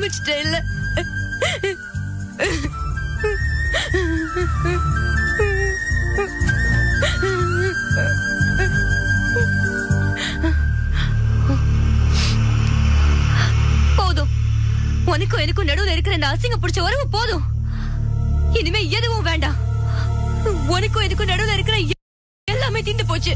ஆரம்பிச்சிட்டேன் இல்ல போதும் உனக்கும் எனக்கும் நடுவுல இருக்கிற இந்த அசிங்க பிடிச்ச உறவு போதும் இனிமே எதுவும் வேண்டாம் உனக்கும் எனக்கும் நடுவுல இருக்கிற எ- எல்லாமே தீந்து போச்சு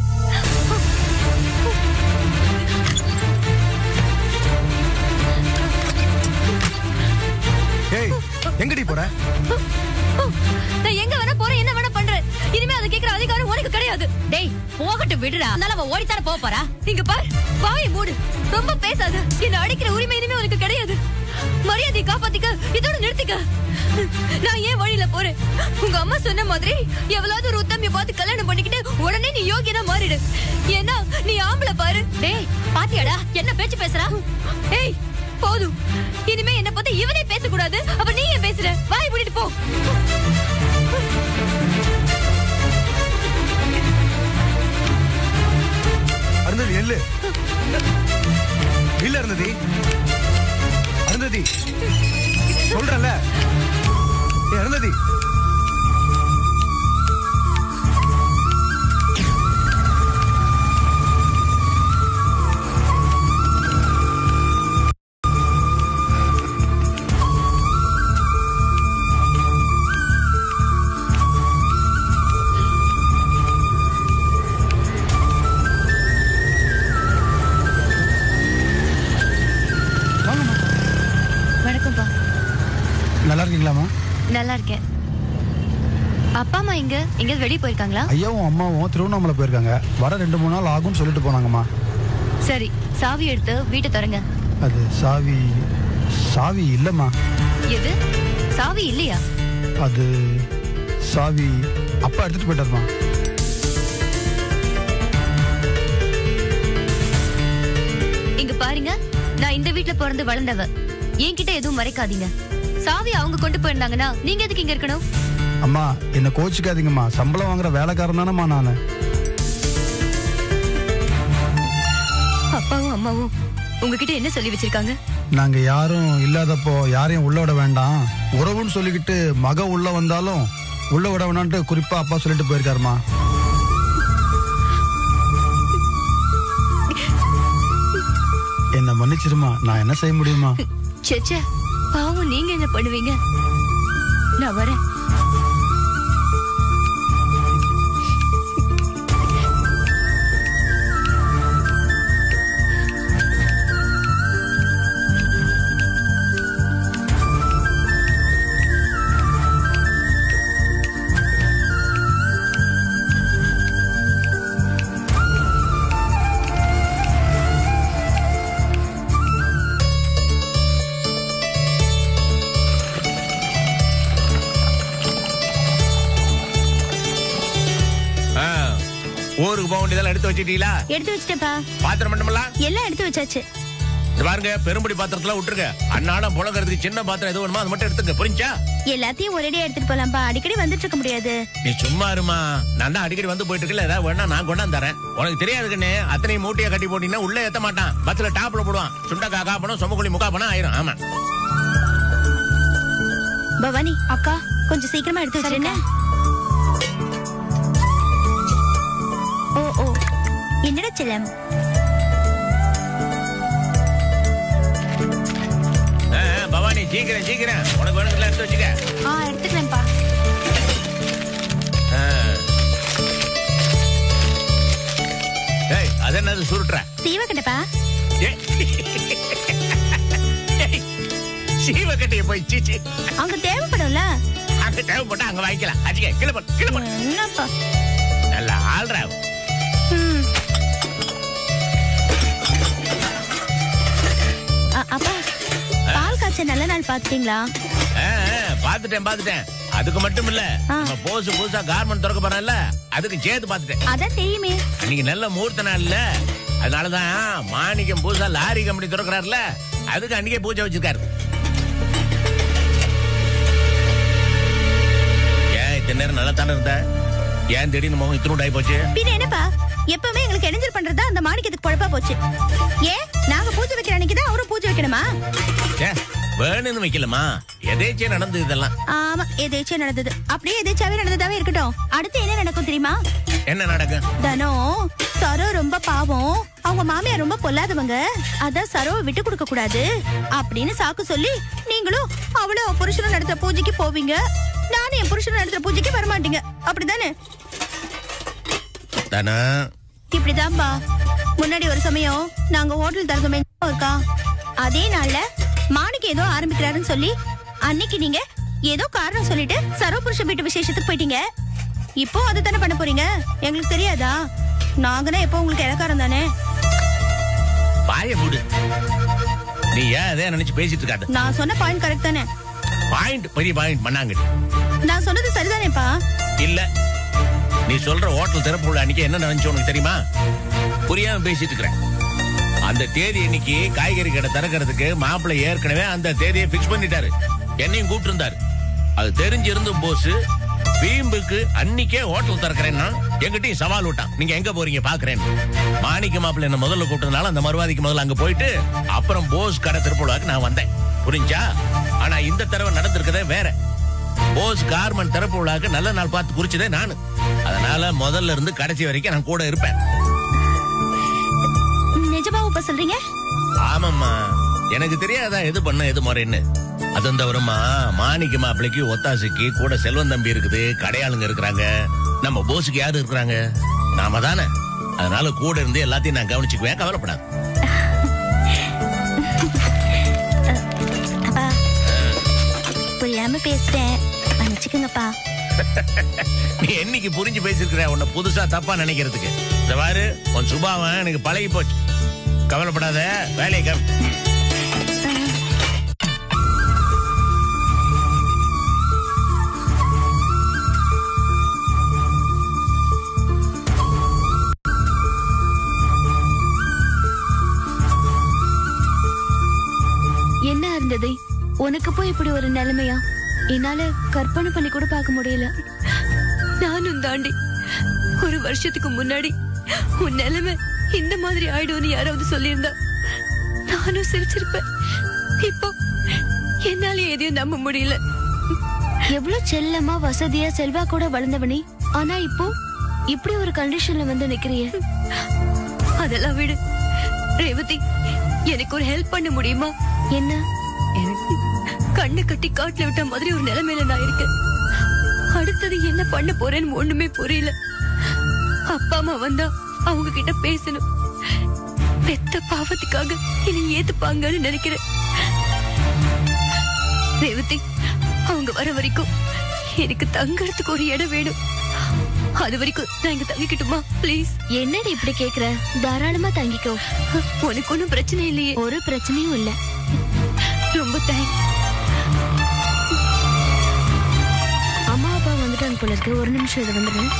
ஏய் எங்கடி போற நான் எங்க வேணா போறேன் என்ன வேணா பண்றேன் இனிமே அதை கேக்குற அதிகாரம் உனக்கு கிடையாது டேய் போகட்டும் விடுடா அதனால அவ ஓடித்தானே போக போறா இங்க பார் வாயை மூடு ரொம்ப பேசாத என்ன அடிக்கிற உரிமை இனிமே உனக்கு கிடையாது மரியாதை காப்பாத்திக்க இதோட நிறுத்திக்க நான் ஏன் வழியில போறேன் உங்க அம்மா சொன்ன மாதிரி எவ்வளவு ஒரு உத்தமிய பார்த்து கல்யாணம் பண்ணிக்கிட்டு உடனே நீ யோகியனா மாறிடு ஏன்னா நீ ஆம்பளை பாரு டேய் பாத்தியாடா என்ன பேச்சு பேசுறா ஏய் போதும் இனிமே என்ன பத்தி இவனே பேசக்கூடாது அப்ப நீ ஏன் பேசுற வாய் மூடிட்டு போ அருந்ததி நெல்லு இல்ல அருந்ததி அருந்ததி சொல்றல ஏ அருந்ததி வாங்கம்மா வணக்கம்ப்பா நல்லா இருக்கீங்களாம்மா நல்லா இருக்கேன் அப்பா அம்மா எங்க எங்கேயாவது வெளியே போயிருக்காங்களா ஐயாவும் அம்மாவும் திருவண்ணாமலை போயிருக்காங்க வர ரெண்டு மூணு நாள் ஆகும்னு சொல்லிட்டு போனாங்கம்மா சரி சாவி எடுத்து வீட்டை தரங்க அது சாவி சாவி இல்லைம்மா எது சாவி இல்லையா அது சாவி அப்பா எடுத்துட்டு போயிட்டாருமா இங்க பாருங்க நான் இந்த வீட்ல பிறந்து வளர்ந்தவ என்கிட்ட எதுவும் மறைக்காதீங்க சாவி அவங்க கொண்டு போயிருந்தாங்கன்னா நீங்க எதுக்கு இங்க இருக்கணும் அம்மா என்ன கோச்சிக்காதீங்கம்மா சம்பளம் வாங்குற வேலைக்காரன் தானம்மா நான் அப்பாவும் அம்மாவும் உங்ககிட்ட என்ன சொல்லி வச்சிருக்காங்க நாங்க யாரும் இல்லாதப்போ யாரையும் உள்ள விட வேண்டாம் உறவுன்னு சொல்லிக்கிட்டு மக உள்ள வந்தாலும் உள்ள விட வேணான்ட்டு குறிப்பா அப்பா சொல்லிட்டு போயிருக்காருமா என்ன மன்னிச்சிருமா நான் என்ன செய்ய முடியுமா சேச்சே பாவம் நீங்க என்ன பண்ணுவீங்க நான் வரேன் ஆ, ஊருக்கு போக வேண்டியதெல்லாம் எடுத்து வச்சிட்டீங்களா எடுத்து வச்சிட்டேப்பா பாத்திரம் பண்ணலாம் எல்லாம் எடுத்து வச்சாச்சு இது பாருங்க பெரும்படி பாத்திரத்துல விட்டுருங்க அன்னாடம் புழங்கறதுக்கு சின்ன பாத்திரம் எது வேணுமோ அது மட்டும் எடுத்துங்க புரிஞ்சா எல்லாத்தையும் ஒரேடியா எடுத்துட்டு போலாம்ப்பா அடிக்கடி வந்துட்டு இருக்க முடியாது நீ சும்மா இருமா நான் தான் அடிக்கடி வந்து போயிட்டு இருக்கல ஏதாவது வேணா நான் கொண்டாந்து தரேன் உனக்கு தெரியாது கண்ணே அத்தனையும் மூட்டையா கட்டி போட்டீங்கன்னா உள்ள ஏத்த மாட்டான் பஸ்ல டாப்ல போடுவான் சுண்டக்கா காப்பணும் சொமக்குழி முக்கா பணம் ஆயிரும் ஆமா பவானி அக்கா கொஞ்சம் சீக்கிரமா எடுத்து வச்சிருங்க ஓ ஓ என்னடா செல்லம் ஆ, ஆ, பவானி சீக்கிரம் சீக்கிரம் உனக்கு வேணுங்களா எடுத்து வச்சுக்க ஆ எடுத்துக்கிறேன்ப்பா ஆ. ஏய் அது என்னது சுருட்டுற சீவக்கட்டப்பா ஏய். ஏய், சீவக்கட்டைய போய் சீச்சி அங்க தேவைப்படும்ல அங்க தேவைப்பட்டா அங்க வாங்கிக்கலாம் அச்சிக்க கீழே போடு கீழே போடு என்னப்பா நல்ல ஆள்றா ம். அ- அப்பா பால் காய்ச்ச நல்ல நாள் பாத்துட்டீங்களா ஆ, ஆ, பாத்துட்டேன் பாத்துட்டேன் அதுக்கு மட்டும் இல்ல ஆ. நம்ம போஸ் புதுசா கார்மெண்ட் திறக்க போறோம்ல அதுக்கு சேர்த்து பாத்துட்டேன் அதான் தெரியுமே அன்னைக்கு நல்ல முகூர்த்த நாள் இல்ல அதனாலதான் மாணிக்கம் புதுசா லாரி கம்பெனி திறக்கிறாருல அதுக்கு அன்னைக்கே பூஜை வச்சிருக்காரு ஏன் இத்தனை நேரம் நல்லா தானே இருந்த ஏன் திடீர்னு முகம் இத்தினூண்டு ஆகி போச்சு பின்ன என்னப்பா எப்பவுமே எங்களுக்கு இடைஞ்சல் பண்றதா அந்த மாணிக்கத்துக்கு பொழப்பா போச்சு ஏன் நாங்க பூஜை வைக்கிற அன்னைக்கு தான் அவரும் பூஜை வைக்கணுமா ஏ வேணும்னு வைக்கலமா எதேச்சும் நடந்தது இதெல்லாம் ஆமா எதேச்சும் நடந்தது அப்படியே எதேச்சாவே நடந்ததாவே இருக்கட்டும் அடுத்து என்ன நடக்கும் தெரியுமா என்ன நடக்கும் தனோ சரோ ரொம்ப பாவம் அவங்க மாமியார் ரொம்ப பொல்லாதவங்க அதான் சரோவை விட்டு கொடுக்க கூடாது அப்படின்னு சாக்கு சொல்லி நீங்களும் அவளும் புருஷனும் நடத்துற பூஜைக்கு போவீங்க நானும் என் புருஷனும் நடத்துற பூஜைக்கு வரமாட்டீங்க அப்படிதானே தானா இப்படிதான்பா முன்னாடி ஒரு சமயம் நாங்க ஹோட்டல் திறந்தோமே ஞாபகம் இருக்கா அதே நாள்ல மாணிக்கு ஏதோ ஆரம்பிக்கிறாருன்னு சொல்லி அன்னைக்கு நீங்க ஏதோ காரணம் சொல்லிட்டு சரோ புருஷ வீட்டு விசேஷத்துக்கு போயிட்டீங்க இப்போ அது தானே பண்ண போறீங்க எங்களுக்கு தெரியாதா நாங்கன்னா எப்போ உங்களுக்கு இலக்காரம் தானே பாய மூடு நீ ஏன் அதே நினைச்சு பேசிட்டு இருக்காது நான் சொன்ன பாயிண்ட் கரெக்ட் தானே பாயிண்ட் பெரிய பாயிண்ட் பண்ணாங்க நான் சொன்னது சரிதானேப்பா இல்ல நீ சொல்ற ஹோட்டல் திறப்புள்ள அன்னைக்கு என்ன நினைச்சு உனக்கு தெரியுமா புரியாம பேசிட்டு இருக்கிறேன் அந்த தேதி இன்னைக்கு காய்கறி கடை திறக்கிறதுக்கு மாப்பிள்ளை ஏற்கனவே அந்த தேதியை பிக்ஸ் பண்ணிட்டாரு என்னையும் கூப்பிட்டு இருந்தாரு அது தெரிஞ்சிருந்தும் போஸ் வீம்புக்கு அன்னைக்கே ஹோட்டல் திறக்கிறேன்னா எங்கிட்டயும் சவால் விட்டான் நீங்க எங்க போறீங்க பாக்குறேன்னு மாணிக்க மாப்பிள்ளை என்ன முதல்ல கூப்பிட்டதுனால அந்த மறுவாதிக்கு முதல்ல அங்க போயிட்டு அப்புறம் போஸ் கடை திருப்பூடாக்கு நான் வந்தேன் புரிஞ்சா ஆனா இந்த தடவை நடந்திருக்கதே வேற போஸ் கார்மெண்ட் திறப்பு விழாக்கு நல்ல நாள் பார்த்து குறிச்சதே நானு அதனால முதல்ல இருந்து கடைசி வரைக்கும் நான் கூட இருப்பேன் நிஜமா இப்ப சொல்றீங்க ஆமாம்மா எனக்கு தெரியாதா எது பண்ண எது முறைன்னு அது அந்த வருமா மாணிக்க மாப்பிளைக்கு ஒத்தாசைக்கு கூட செல்வன் தம்பி இருக்குது கடையாளுங்க இருக்கிறாங்க நம்ம போஸுக்கு யாரு இருக்கிறாங்க நாம தானே அதனால கூட இருந்து எல்லாத்தையும் நான் கவனிச்சுக்குவேன் கவலைப்படாது அப்பா புரியாம பேசிட்டேன் மன்னிச்சுக்குங்கப்பா நீ என்னைக்கு புரிஞ்சு பேசிருக்கிற உன்னை புதுசா தப்பா நினைக்கிறதுக்கு இந்த பாரு உன் சுபாவம் எனக்கு பழகி போச்சு கவலைப்படாத வேலையை கம் என்ன இருந்தது உனக்கு போய் இப்படி ஒரு நிலைமையா என்னால கற்பனை பண்ணி கூட பார்க்க முடியல நானும் தாண்டி ஒரு வருஷத்துக்கு முன்னாடி உன் நிலைமை இந்த மாதிரி ஆயிடும்னு யாராவது சொல்லியிருந்தா நானும் சிரிச்சிருப்பேன் இப்போ என்னால எதையும் நம்ப முடியல எவ்வளவு செல்லமா வசதியா செல்வா கூட வளர்ந்தவனி ஆனா இப்போ இப்படி ஒரு கண்டிஷன்ல வந்து நிக்கிறிய அதெல்லாம் விடு ரேவதி எனக்கு ஒரு ஹெல்ப் பண்ண முடியுமா என்ன எனக்கு கண்ணு கட்டி காட்டுல விட்ட மாதிரி ஒரு நிலைமையில நான் இருக்கேன் அடுத்தது என்ன பண்ண போறேன்னு ஒண்ணுமே புரியல அப்பா அம்மா வந்தா அவங்க கிட்ட பேசணும் பெத்த பாவத்துக்காக என்னை ஏத்துப்பாங்கன்னு நினைக்கிறேன் ரேவதி அவங்க வர வரைக்கும் எனக்கு தங்கறதுக்கு ஒரு இடம் வேணும் அது வரைக்கும் நான் இங்க தங்கிக்கட்டுமா ப்ளீஸ் என்னடி இப்படி கேக்குற தாராளமா தங்கிக்கோ உனக்கு ஒண்ணும் பிரச்சனை இல்லையே ஒரு பிரச்சனையும் இல்ல ரொம்ப தேங்க்ஸ் அம்மா அப்பா வந்துட்டாங்க போல இருக்கு ஒரு நிமிஷம் இது வந்துடுறேன்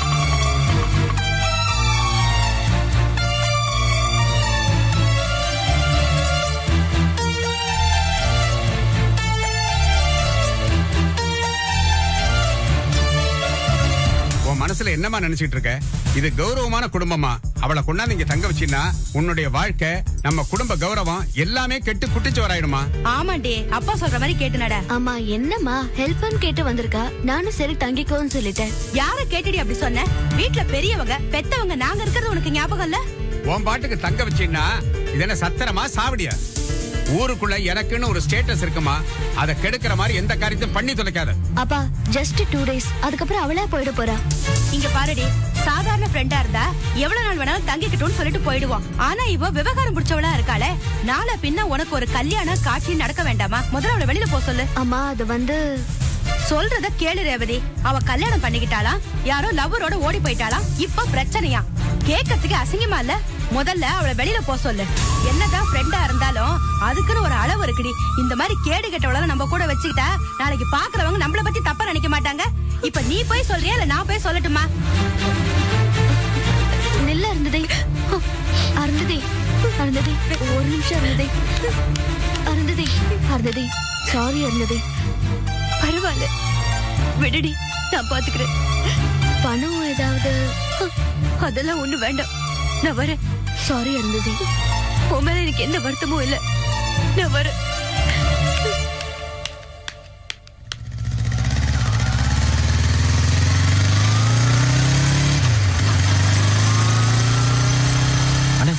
உன் மனசுல என்னமா நினைச்சிட்டு இருக்க இது கௌரவமான குடும்பமா அவளை கொண்டாந்து இங்க தங்க வச்சின்னா உன்னுடைய வாழ்க்கை நம்ம குடும்ப கௌரவம் எல்லாமே கெட்டு குட்டிச்சோராயிடுமா ஆமாண்டி அப்பா சொல்ற மாதிரி கேட்டு நட அம்மா என்னம்மா ஹெல்ப்னு கேட்டு வந்திருக்கா நானும் சரி தங்கிக்கோன்னு சொல்லிட்டேன் யார கேட்டுடி அப்படி சொன்ன வீட்ல பெரியவங்க பெத்தவங்க நாங்க இருக்கிறது உனக்கு ஞாபகம் இல்ல உன் பாட்டுக்கு தங்க வச்சின்னா இது என்ன சத்திரமா சாவடியா ஊருக்குள்ள எனக்குன்னு ஒரு ஸ்டேட்டஸ் இருக்குமா அதை கெடுக்கிற மாதிரி எந்த காரியத்தையும் பண்ணி தொலைக்காத அப்பா ஜஸ்ட் டூ டேஸ் அதுக்கப்புறம் அவளே போயிட போறா இங்க பாருடி சாதாரண ஃப்ரெண்டா இருந்தா எவ்வளவு நாள் வேணாலும் தங்கிக்கிட்டோம்னு சொல்லிட்டு போயிடுவோம் ஆனா இவ விவகாரம் பிடிச்சவளா இருக்காளே நாளை பின்ன உனக்கு ஒரு கல்யாணம் காட்சி நடக்க வேண்டாமா முதல்ல அவளை வெளியில போக சொல்லு அம்மா அது வந்து சொல்றத கேளு ரேவதி அவ கல்யாணம் பண்ணிக்கிட்டாளாம் யாரோ லவ்வரோட ஓடி போயிட்டாளாம் இப்ப பிரச்சனையா கேட்கறதுக்கு அசிங்கமா இல்ல முதல்ல அவளை வெளியில போக சொல்லு என்னதான் ஃப்ரெண்டா இருந்தாலும் அதுக்குன்னு ஒரு அளவு இருக்குடி இந்த மாதிரி கேடு கெட்டவள நம்ம கூட வச்சுக்கிட்டா நாளைக்கு பாக்குறவங்க நம்மள பத்தி தப்பா நினைக்க மாட்டாங்க இப்ப நீ போய் சொல்றியா இல்ல நான் போய் சொல்லட்டுமா நெல்ல இருந்ததே அருந்ததே அருந்ததே ஒரு நிமிஷம் அருந்ததே அருந்ததே அருந்ததே சாரி அருந்ததே பரவாயில்ல விடுடி நான் பாத்துக்கிறேன் பணம் ஏதாவது அதெல்லாம் ஒண்ணு வேண்டாம் நான் வரேன் சாரி அருந்ததே உன் மேல எனக்கு எந்த வருத்தமும் இல்ல நான் வரேன்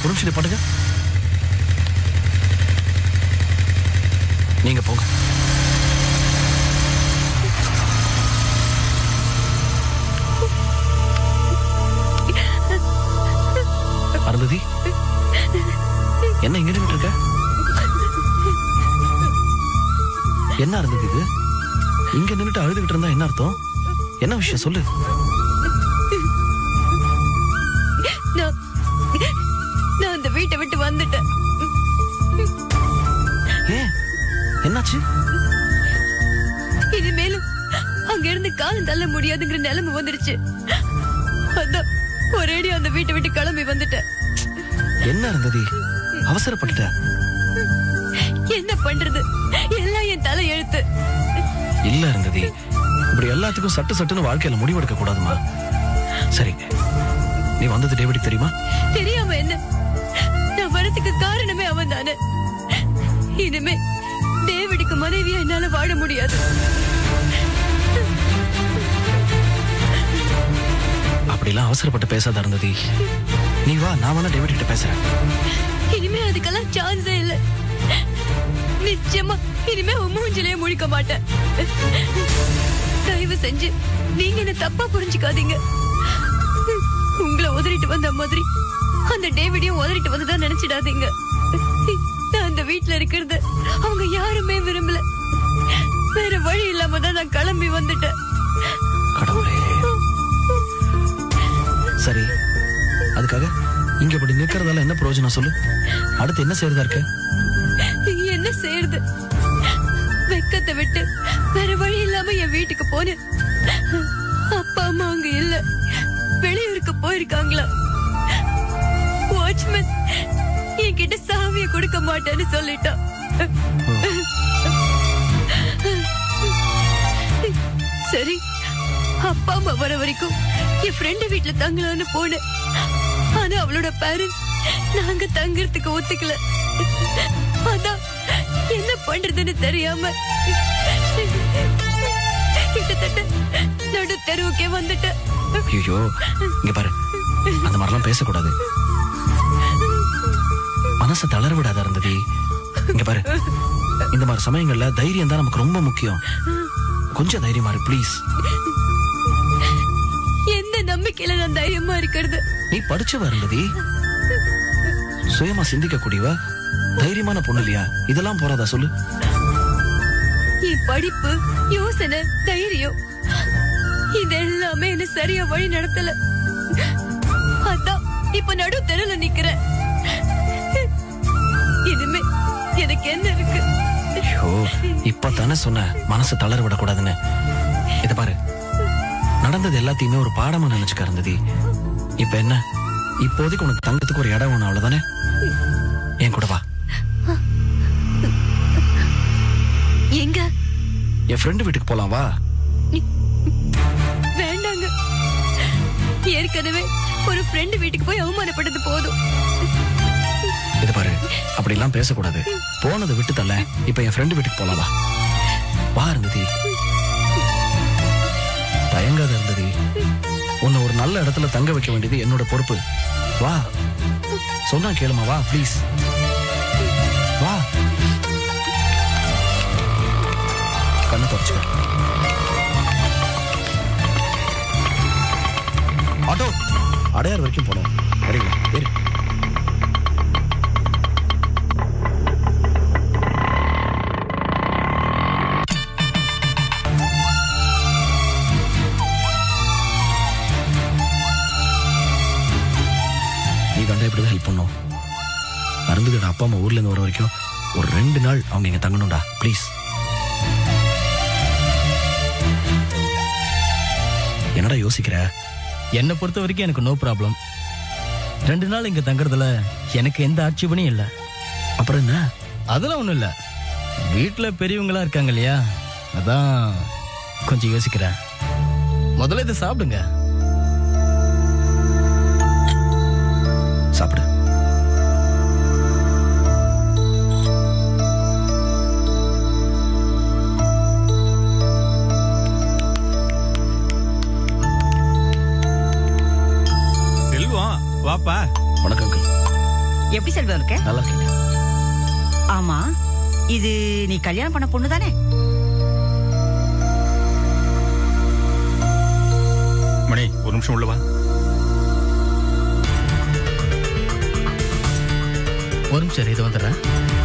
ஒரு நிமிஷம் இதை பாட்டுங்க நீங்க போங்க அருந்ததி என்ன இங்க நின்னுட்டு இருக்க என்ன அருந்ததி இது இங்க நின்னுட்டு அழுதுகிட்டு இருந்தா என்ன அர்த்தம் என்ன விஷயம் சொல்லு நான் நான் அந்த வீட்டை விட்டு வந்துட்டேன் ஏன் என்னாச்சு இனிமேலும் அங்க இருந்து காலம் தள்ள முடியாதுங்கிற நிலைமை வந்துடுச்சு அதான் ஒரேடி அந்த வீட்டை விட்டு கிளம்பி வந்துட்டேன் என்ன இருந்தது அவசரப்பட்டுட்ட என்ன பண்றது எல்லாம் என் தலை எழுத்து இல்ல இருந்தது இப்படி எல்லாத்துக்கும் சட்டு சட்டுன்னு வாழ்க்கையில முடிவெடுக்க கூடாதுமா சரி நீ வந்தது டேவிட் தெரியுமா தெரியாம என்ன நான் வரதுக்கு காரணமே அவன் தானே இனிமே டேவிடுக்கு மனைவியா என்னால வாழ முடியாது அப்படிலாம் அவசரப்பட்டு பேசாத இருந்தது நீ வா நான் வேணா டேவிட் கிட்ட பேசுறேன் இனிமே அதுக்கெல்லாம் சான்ஸே இல்ல நிச்சயமா இனிமே உன் மூஞ்சிலே முழிக்க மாட்டேன் தயவு செஞ்சு நீங்க என்ன தப்பா புரிஞ்சுக்காதீங்க உங்களை உதறிட்டு வந்த மாதிரி அந்த டேவிடையும் உதறிட்டு வந்ததா நினைச்சிடாதீங்க நான் அந்த வீட்ல இருக்கிறது அவங்க யாருமே விரும்பல வேற வழி இல்லாம தான் நான் கிளம்பி வந்துட்டேன் கடவுளே சரி அதுக்காக இங்க இப்படி நிக்கிறதால என்ன பிரயோஜனம் சொல்லு அடுத்து என்ன செய்யறதா இருக்க என்ன செய்யறது வெக்கத்தை விட்டு வேற வழி இல்லாம என் வீட்டுக்கு போனேன் அப்பா அம்மா அங்க இல்ல வெளியூருக்கு போயிருக்காங்களா வாட்ச்மேன் என்கிட்ட சாவிய கொடுக்க மாட்டேன்னு சொல்லிட்டான் சரி அப்பா அம்மா வர வரைக்கும் என் ஃப்ரெண்டு வீட்டுல தங்கலாம்னு போனேன் ஆனா அவளோட பேரண்ட்ஸ் நாங்க தங்கறதுக்கு ஒத்துக்கல அதான் என்ன பண்றதுன்னு தெரியாம கிட்டத்தட்ட நடு தெருவுக்கே வந்துட்டேன் ஐயோ இங்க பாரு அந்த மாதிரிலாம் பேசக்கூடாது மனசை தளர விடாத இருந்தது இங்க பாரு இந்த மாதிரி சமயங்கள்ல தைரியம் தான் நமக்கு ரொம்ப முக்கியம் கொஞ்சம் தைரியமா இரு ப்ளீஸ் எந்த நம்பிக்கையில நான் தைரியமா இருக்கிறது நீ படிச்சவ இருந்ததி சுயமா சிந்திக்க கூடியவ தைரியமான பொண்ணு இல்லையா இதெல்லாம் போறாதா சொல்லு என் படிப்பு யோசனை தைரியம் இது எல்லாமே என்ன சரியா வழி நடத்தல அதான் இப்ப நடு தெருல நிக்கிறேன் இனிமே எனக்கு என்ன இருக்கு ஐயோ இப்ப தானே சொன்ன மனசை தளர விடக்கூடாதுன்னு இத பாரு நடந்தது எல்லாத்தையுமே ஒரு பாடமா நினைச்சுக்க இருந்தது இப்ப என்ன இப்போதைக்கு உனக்கு தங்கத்துக்கு ஒரு இடம் வேணும் அவ்வளவுதானே என் கூட வா எங்க என் ஃப்ரெண்டு வீட்டுக்கு போலாம் வா வேண்டாங்க ஏற்கனவே ஒரு ஃப்ரெண்டு வீட்டுக்கு போய் அவமானப்பட்டது போதும் இது பாரு அப்படி எல்லாம் பேசக்கூடாது போனதை விட்டு தள்ள இப்ப என் ஃப்ரெண்டு வீட்டுக்கு போலாம் வா வா இருந்ததி தயங்காத இருந்ததி உன்னை ஒரு நல்ல இடத்துல தங்க வைக்க வேண்டியது என்னோட பொறுப்பு வா சொன்னா கேளுமா வா ப்ளீஸ் வா கண்ணு தொடச்சுக்க ஆட்டோ அடையார் வரைக்கும் போனோம் வரீங்களா ஏறு நீ கண்டா இப்படிதான் ஹெல்ப் பண்ணும் அருந்துகட அப்பா அம்மா ஊர்ல இருந்து வர வரைக்கும் ஒரு ரெண்டு நாள் அவங்க இங்க தங்கணும்டா ப்ளீஸ் என்னடா யோசிக்கிற என்னை பொறுத்த வரைக்கும் எனக்கு நோ ப்ராப்ளம் ரெண்டு நாள் இங்க தங்குறதுல எனக்கு எந்த ஆட்சேபனையும் இல்லை அப்புறம் என்ன அதெல்லாம் ஒண்ணும் இல்ல வீட்டுல பெரியவங்களா இருக்காங்க இல்லையா அதான் கொஞ்சம் யோசிக்கிறேன் முதல்ல இதை சாப்பிடுங்க சாப்பிடு செல்வம் வாப்பா வணக்கம் அங்கிள் எப்படி செல்வம் இருக்கு நல்லா இருக்கீங்க ஆமா இது நீ கல்யாணம் பண்ண பொண்ணு தானே மணி ஒரு நிமிஷம் உள்ள வா ஒரு நிமிஷம் இரு, இது வந்துடுறேன்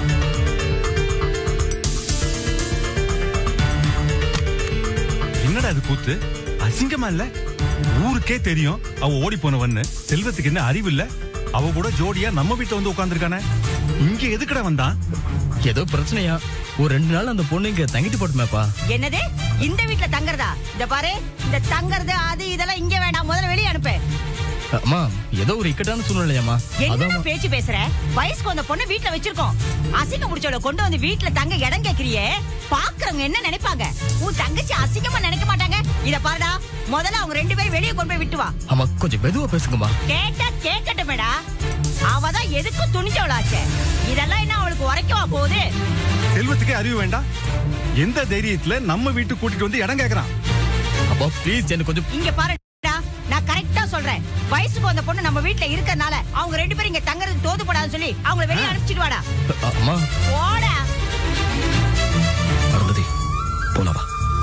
என்னடா இது கூத்து அசிங்கமா இல்ல ஊருக்கே தெரியும் அவ ஓடி போனவன்னு செல்வத்துக்கு என்ன அறிவு இல்ல அவ கூட ஜோடியா நம்ம வீட்டுல வந்து உட்கார்ந்திருக்கானே இங்க எதுக்குடா வந்தான் ஏதோ பிரச்சனையா ஒரு ரெண்டு நாள் அந்த பொண்ணு இங்க தங்கிட்டு போட்டுமேப்பா என்னது இந்த வீட்ல தங்குறதா இந்த பாரு இந்த தங்குறது அது இதெல்லாம் இங்க வேண்டாம் முதல்ல வெளியே அனுப்பு அம்மா ஏதோ ஒரு இக்கட்டான சூழ்நிலையாம்மா என்ன அதான் பேச்சு பேசுற வயசுக்கு வந்த பொண்ணு வீட்ல வச்சிருக்கோம் அசிங்க முடிச்சவள கொண்டு வந்து வீட்ல தங்க இடம் கேக்குறியே பாக்குறவங்க என்ன நினைப்பாங்க உன் தங்கச்சி அசிங்கமா நினைக்க மாட்டாங்க இத பாருடா முதல்ல அவங்க ரெண்டு பேரும் வெளியே கொண்டு போய் விட்டு வா அம்மா கொஞ்சம் மெதுவா பேசுங்கம்மா கேட்டா கேட்கட்டுமேடா அவதான் எதுக்கும் துணிஞ்சவளாச்சே இதெல்லாம் என்ன அவளுக்கு உரைக்கவா போகுது செல்வத்துக்கே அறிவு வேண்டாம் எந்த தைரியத்துல நம்ம வீட்டுக்கு கூட்டிட்டு வந்து இடம் கேக்குறான் அப்பா ப்ளீஸ் எனக்கு கொஞ்சம் இங்க பாருடா நான் கரெக்டா சொல்றேன் வயசுக்கு வந்த பொண்ணு நம்ம வீட்ல இருக்கறனால அவங்க ரெண்டு பேரும் இங்க தங்குறது தோது போடாதுன்னு சொல்லி அவங்கள வெளியே அனுப்பிச்சிட்டு வாடா அ- அம்மா போடா அருந்ததி போலாம் வா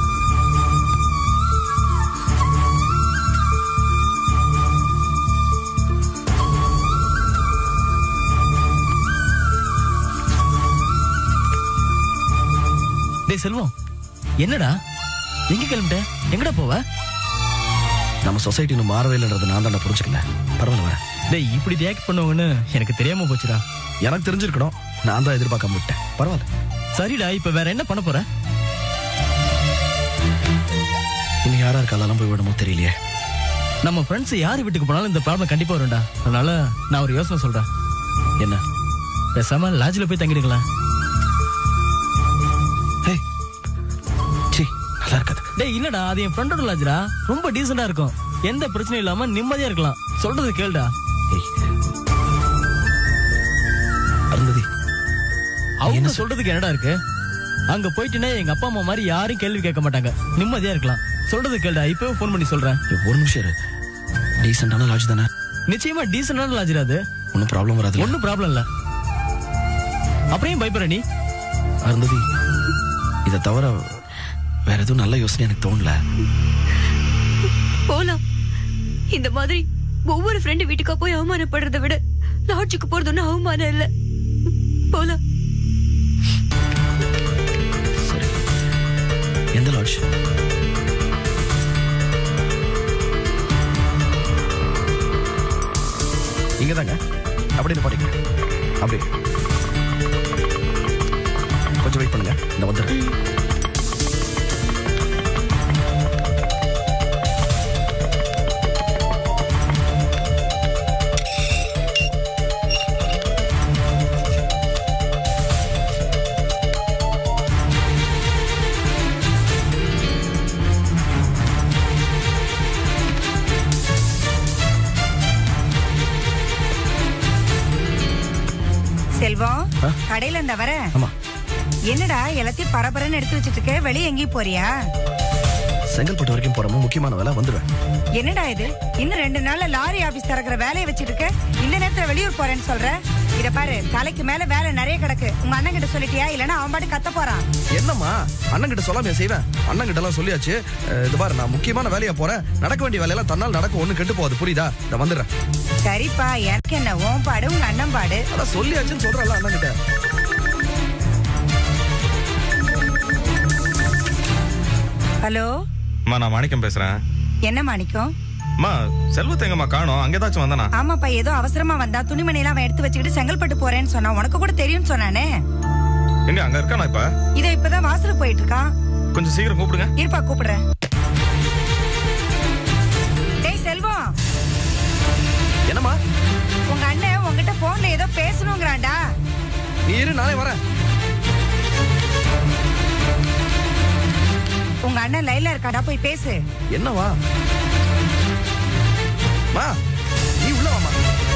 டேய் செல்வம் என்னடா எங்க கிளம்பிட்ட எங்கடா போவ நம்ம சொசைட்டி இன்னும் மாறவே இல்லைன்றதை நான் தான் புரிஞ்சுக்கல பரவாயில்ல வரேன் டேய் இப்படி ரியாக்ட் பண்ணுவாங்கன்னு எனக்கு தெரியாம போச்சுடா எனக்கு தெரிஞ்சிருக்கணும் நான் தான் எதிர்பார்க்காம விட்டேன் பரவாயில்ல சரிடா இப்ப வேற என்ன பண்ண போற இன்னும் யாரா இருக்காலாம் போய் விடமோ தெரியலையே நம்ம ஃப்ரெண்ட்ஸ் யார் வீட்டுக்கு போனாலும் இந்த ப்ராப்ளம் கண்டிப்பா வரும்டா அதனால நான் ஒரு யோசனை சொல்றேன் என்ன பேசாம லாட்ஜில் போய் தங்கிடுங்களேன் ஏய் சீ நல்லா இருக்காது டேய் இல்லடா அது என் ஃப்ரெண்டோட லாட்ஜ்டா ரொம்ப டீசெண்டா இருக்கும் எந்த பிரச்சனையும் இல்லாம நிம்மதியா இருக்கலாம் சொல்றது கேளுடா ஏய் அருந்ததி அவங்க சொல்றதுக்கு என்னடா இருக்கு அங்க போயிட்டுனா எங்க அப்பா அம்மா மாதிரி யாரும் கேள்வி கேட்க மாட்டாங்க நிம்மதியா இருக்கலாம் சொல்றது கேளுடா இப்பவே ஃபோன் பண்ணி சொல்றேன் ஏய், ஒரு நிமிஷம் இரு டீசெண்டான லாட்ஜ் தானே நிச்சயமா டீசெண்டான லாட்ஜ்டா அது ஒன்றும் ப்ராப்ளம் வராது ஒன்னும் ப்ராப்ளம் இல்ல அப்புறம் ஏன் பயப்படுற நீ அருந்ததி இதை தவிர வேற எதுவும் நல்ல யோசனை எனக்கு தோணல போலாம் இந்த மாதிரி ஒவ்வொரு ஃப்ரெண்டு வீட்டுக்கா போய் அவமானப்படுறதை விட லாட்ஜுக்கு போறது ஒன்றும் அவமானம் இல்ல போலாம் சரி எந்த லாட்ஜ் இங்க தாங்க அப்படி நிப்பாட்டிங்க அப்படி கொஞ்சம் வெயிட் பண்ணுங்க இந்த வந்துடுறேன் செல்வம் ஆ? கடையில இருந்த வர ஆமா என்னடா எல்லாத்தையும் பரபரன்னு எடுத்து வச்சிட்டு இருக்க வெளியே எங்கேயும் போறியா செங்கல்பட்டு வரைக்கும் போறோமோ முக்கியமான வேலை வந்துடுவேன் என்னடா இது இன்னும் ரெண்டு நாள்ல லாரி ஆபீஸ் திறக்கிற வேலையை வச்சிட்டு இருக்க இந்த நேரத்துல வெளியூர் போறேன்னு சொல்ற இத பாரு தலைக்கு மேல வேலை நிறைய கிடக்கு உங்க அண்ணன் கிட்ட சொல்லிட்டியா இல்லனா அவன் பாட்டு கத்த போறான் என்னம்மா அண்ணன் கிட்ட சொல்லாம செய்வேன் அண்ணன் கிட்ட எல்லாம் சொல்லியாச்சு அஹ், இது பாரு நான் முக்கியமான வேலையா போறேன் நடக்க வேண்டிய வேலையெல்லாம் தன்னால் நடக்கும் ஒண்ணு கெட்டு போகுது புரியுதா நான் வந்துடுறேன் சரிப்பா எனக்கு என்ன ஓன் பாடு உங்க அண்ணன் பாடு அதான் சொல்லியாச்சுன்னு சொல்றேன்ல அண்ணன் கிட்ட ஹலோ அம்மா நான் மாணிக்கம் பேசுறேன் என்ன மாணிக்கம் அம்மா செல்வத்தை எங்கம்மா காணோம் அங்கேதாச்சும் வந்தானா ஆமாப்பா ஏதோ அவசரமா வந்தா துணிமணி எல்லாம் அவன் எடுத்து வச்சுக்கிட்டு செங்கல்பட்டு போறேன்னு சொன்னான் உனக்கு கூட தெரியும்னு சொன்னானே எங்க அங்க இருக்கானா இப்ப இதை இப்பதான் வாசலுக்கு போயிட்டு இருக்கான் கொஞ்சம் சீக்கிரம் கூப்பிடுங்க இருப்பா கூப்பிடுறேன் டேய் செல்வம் என்னம்மா உங்க அண்ணன் உங்ககிட்ட போன்ல ஏதோ பேசணுங்கிறான்டா நீ இரு நானே வரேன் உங்க அண்ணன் லைன்ல இருக்காடா போய் பேசு என்னவா மா நீ உள்ள வாமா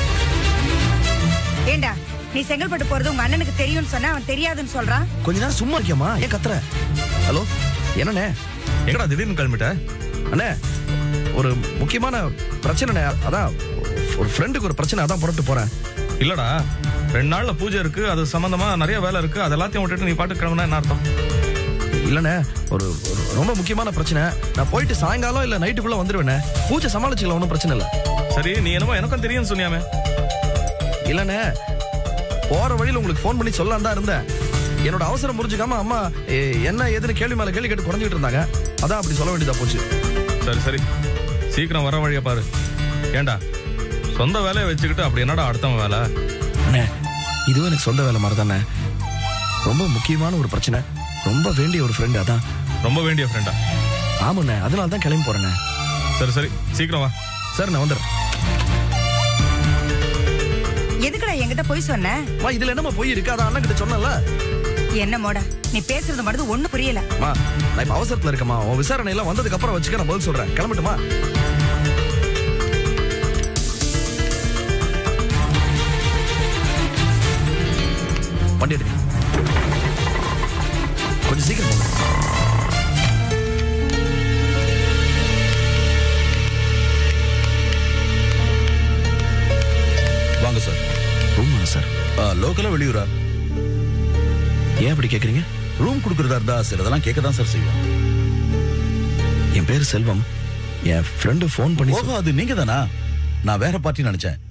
ஏண்டா நீ செங்கல்பட்டு போறது உங்க அண்ணனுக்கு தெரியும்னு சொன்னா அவன் தெரியாதுன்னு சொல்றான் கொஞ்ச நேரம் சும்மா இருக்கியாமா ஏன் கத்துற ஹலோ என்னண்ணே எங்கடா திடீர்னு கிளம்பிட்ட அண்ணே ஒரு முக்கியமான பிரச்சனைண்ணே அதான் ஒரு ஃப்ரெண்டுக்கு ஒரு பிரச்சனை அதான் புறப்பட்டு போறேன் இல்லடா ரெண்டு நாள்ல பூஜை இருக்கு அது சம்பந்தமா நிறைய வேலை இருக்கு அது எல்லாத்தையும் விட்டுட்டு நீ பாட்டு கிளம்புனா என்ன அர்த்தம் இல்லண்ணே ஒரு ஒரு ரொம்ப முக்கியமான பிரச்சனை நான் போயிட்டு சாயங்காலம் இல்ல நைட்டுக்குள்ள வந்துருவேண்ணே பூஜை சமாளிச்சுக்கலாம் ஒன்றும் பிரச்சனை இல்லை சரி நீ என்னமோ எனக்கும் தெரியும்னு சொன்னியாமே இல்லண்ணே போற வழியில உங்களுக்கு ஃபோன் பண்ணி சொல்லலாம் தான் இருந்தேன் என்னோட அவசரம் புரிஞ்சுக்காம அம்மா எ, என்ன ஏதுன்னு கேள்வி மேல கேள்வி கேட்டு குறைஞ்சிட்டு இருந்தாங்க அதான் அப்படி சொல்ல வேண்டியதா போச்சு சரி சரி சீக்கிரம் வர வழியை பாரு ஏண்டா சொந்த வேலையை வச்சுக்கிட்டு அப்படி என்னடா அடுத்தவன் வேலை அண்ணே இதுவும் எனக்கு சொந்த வேலை மாதிரி தானே ரொம்ப முக்கியமான ஒரு பிரச்சனை ரொம்ப வேண்டிய ஒரு ஃப்ரெண்ட் அதான் ரொம்ப வேண்டிய ஃப்ரெண்டா ஆமாண்ணே அதனால தான் கிளம்பி போறேண்ணே சரி சரி சீக்கிரம் வா சார் நான் வந்துடுறேன் எதுக்குடா என்கிட்ட போய் சொன்ன மா இதுல என்னமா போய் இருக்கு அதான் அண்ணன் கிட்ட சொன்னல என்ன மோட நீ பேசுறது மட்டும் ஒண்ணு புரியல மா நான் இப்ப அவசரத்துல இருக்கேம்மா உன் விசாரணை எல்லாம் வந்ததுக்கு அப்புறம் வச்சுக்க நான் பதில் சொல்றேன் கிளம்பட்டுமா வண்டி எடுங்க கொஞ்சம் சீக்கிரம் போங்க வாங்க சார் ரூம் சார் லோக்கலா வெளியூரா ஏன் அப்படி கேக்குறீங்க ரூம் கொடுக்கறதா இருந்தா சிலதெல்லாம் கேட்க தான் சார் செய்வோம் என் பேர் செல்வம் என் ஃப்ரெண்டு ஃபோன் பண்ணி ஓஹோ அது நீங்க தானா நான் வேற பார்ட்டி நினைச்சேன்